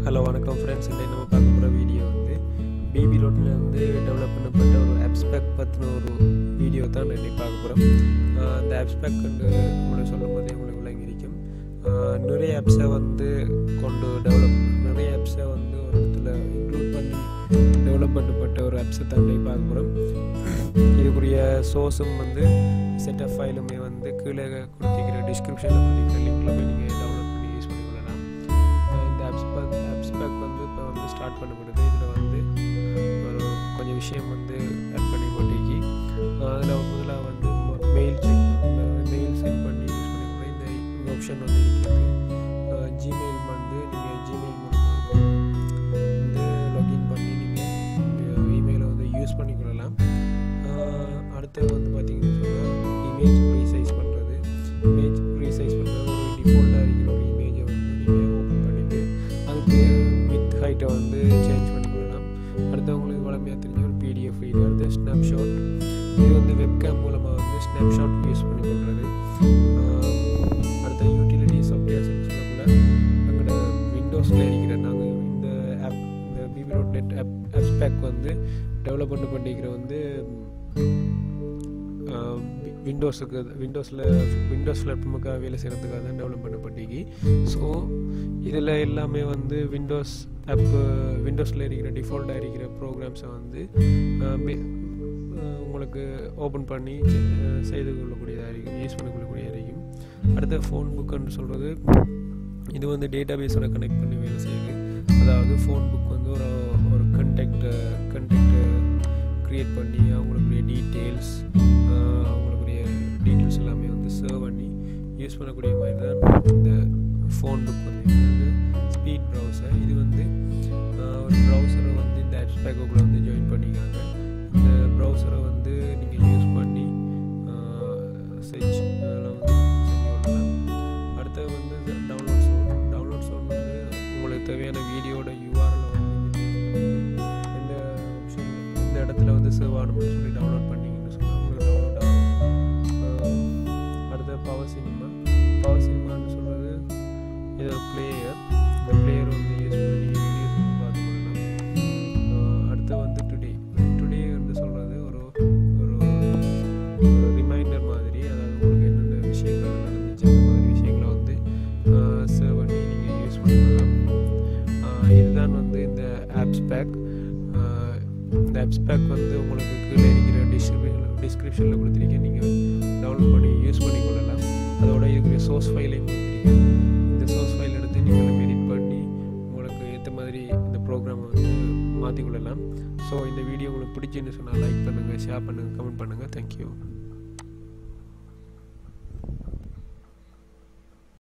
hello வணக்கம் friends இன்றைக்கு நம்ம பார்க்க போகிற வீடியோ வந்து பிபி ரோட்டில் வந்து டெவலப் பண்ணப்பட்ட ஒரு ஆப்ஸ்பேக் பற்றின ஒரு வீடியோ தான் இன்றைக்கி பார்க்க போகிறோம் அந்த ஆப்ஸ்பேக் வந்து உங்களுக்கு சொல்லும் போதே உங்களுக்கு விளங்கியிருக்கும் ஆஹ் நிறைய ஆப்ஸை வந்து கொண்டு டெவலப் நிறைய ஆப்ஸை வந்து ஒரு இடத்துல இன்க்ளூட் பண்ணி டெவலப் பண்ணப்பட்ட ஒரு ஆப்ஸை தான் இன்றைக்கி பார்க்க போகிறோம் இதுக்குரிய சோர்ஸும் வந்து செட்டப் ஃபைலுமே வந்து கீழே கொடுத்திருக்கிற டிஸ்கிரிப்ஷனில் கொடுத்திருக்கிற லிங்க்கில் போய் நீங்கள் டவுன்லோட் பண்ணி யூஸ் பண்ணிக்கொள்ளலாம் அஹ் இந்த ஆப்ஸ் ஆப்ஸ் பேக் வந்து இப்போ வந்து ஸ்டார்ட் பண்ணப்படுது இதில் வந்து ஒரு கொஞ்சம் விஷயம் வந்து ஆட் பண்ணி போட்டிருக்கி அதில் முதல்ல வந்து மெயில் செக் மெயில் சென்ட் பண்ணி யூஸ் பண்ணிக்கூட இந்த ஆப்ஷன் வந்து இருக்கிறது ஜிமெயில் வந்து நீங்கள் ஜிமெயில் மூலமாக வந்து லாகின் பண்ணி நீங்கள் இமெயிலை வந்து யூஸ் பண்ணிக்கொள்ளலாம் ஆஹ் அடுத்தது வந்து பார்த்தீங்கன்னு சொன்னால் இமேஜ் ரீசைஸ் பண்ணுறது இமேஜ் ரீசைஸ் பண்ணுறது ஒரு டிஃபால்ட்டாக இருக்கிற ஒரு இமேஜை வந்து நீங்கள் ஓப்பன் பண்ணிவிட்டு அதுக்கு வித் ஹைட்டை வந்து சேஞ்ச் பண்ணிக்கொள்ளலாம் அடுத்து உங்களுக்கு வளமையாக தெரிஞ்ச ஒரு பிடிஎஃப் இது அடுத்து ஸ்னாப்ஷாட் இது வந்து வெப்கேம் மூலமாக வந்து ஸ்னாப்ஷாட் யூஸ் பண்ணிக்கொள்கிறது அடுத்த யூட்டிலிட்டி சாஃப்ட்வேர்ஸ் சொல்லக்குள்ள எங்களோட விண்டோஸில் இருக்கிற நாங்கள் இந்த ஆப் இந்த பிபி ரோட் நெட் ஆப் ஆப்ஸ் பேக் வந்து டெவலப் பண்ண பண்ணிக்கிற வந்து விண்டோஸுக்கு விண்டோஸில் விண்டோஸ் பிளாட்ஃபார்முக்காக வேலை செய்கிறதுக்காக தான் டெவலப் பண்ண பண்ணிக்கி ஸோ இதில் எல்லாமே வந்து விண்டோஸ் ஆப்பு விண்டோஸில் இருக்கிற டிஃபால்ட்டாக இருக்கிற ப்ரோக்ராம்ஸை வந்து அஹ், பே- அஹ், உங்களுக்கு ஓப்பன் பண்ணி அஹ், செய்து கொள்ளக்கூடியதாக இருக்கும் யூஸ் பண்ணக்கூடியதாக இருக்கும் அடுத்த ஃபோன் புக்குன்னு சொல்கிறது இது வந்து டேட்டா பேஸோட கனெக்ட் பண்ணி வேலை செய்யுது அதாவது ஃபோன் புக் வந்து ஒரு ஒரு கண்டெக்ட் கண்டெக்ட் க்ரியேட் பண்ணி அவங்களுக்குரிய டீட்டெயில்ஸ் அவங்களுக்குரிய டீட்டெயில்ஸ் எல்லாமே வந்து சர்வ் பண்ணி யூஸ் பண்ணக்கூடிய மாதிரி தான் இந்த ஃபோன் புக் வந்து இது வந்து ஸ்பீட் ப்ரௌசர் இது வந்து ஆஹ், ஒரு ப்ரௌசரை வந்து இந்த ஆப்ஸ் பேக்குள்ளே வந்து ஜாயின் பண்ணிக்காங்க இந்த ப்ரௌசரை வந்து நீங்கள் யூஸ் பண்ணி சர்ச் அதெல்லாம் வந்து செஞ்சு கொள்ளலாம் அடுத்தது வந்து டவுன்லோட் சோன் டவுன்லோட் சோன் வந்து உங்களுக்கு தேவையான வீடியோட யூஆர்எல் வந்து இந்த ஆப்ஷன் இந்த இடத்துல வந்து சேவ் ஆகணும்னு சொல்லி டவுன்லோட் பண்ணிங்கன்னு சொன்னால் உங்களுக்கு டவுன்லோட் ஆகும் ஆஹ் அடுத்த பவர் சினிமா பவர் சினிமான்னு சொல்கிறது இது ஒரு பிளேயர் இந்த பிளேயர் வந்து யூஸ் பண்ணி நீங்கள் வீடியோஸ் வந்து பார்த்துக்கொள்ளலாம் ஆஹ் அடுத்து வந்து டுடே டுடே வந்து சொல்கிறது ஒரு ஒரு ஒரு ரிமைண்டர் மாதிரி அதாவது உங்களுக்கு என்னென்ன விஷயங்கள் நடந்துச்சு அந்த மாதிரி விஷயங்களை வந்து சேவ் பண்ணி நீங்கள் யூஸ் பண்ணிக்கலாம் ஆஹ் இதுதான் வந்து இந்த ஆப்ஸ் பேக் இந்த ஆப்ஸ் பேக் வந்து உங்களுக்கு கீழே இருக்கிற டிஸ்கிரிப்ஷன் டிஸ்கிரிப்ஷனில் கொடுத்துருக்கேன் நீங்கள் டவுன்லோட் பண்ணி யூஸ் பண்ணிக்கொள்ளலாம் அதோட இதுக்குரிய சோர்ஸ் ஃபைலையும் கொடுத்துருக்கேன் இந்த சோர்ஸ் ஃபைல் எடுத்து நீங்கள் எடிட் பண்ணி உங்களுக்கு ஏற்ற மாதிரி இந்த ப்ரோக்ராமை வந்து மாற்றிக்கொள்ளலாம் ஸோ இந்த வீடியோ உங்களுக்கு பிடிச்சுன்னு சொன்னால் லைக் பண்ணுங்கள் ஷேர் பண்ணுங்கள் கமெண்ட் பண்ணுங்கள் தேங்க்யூ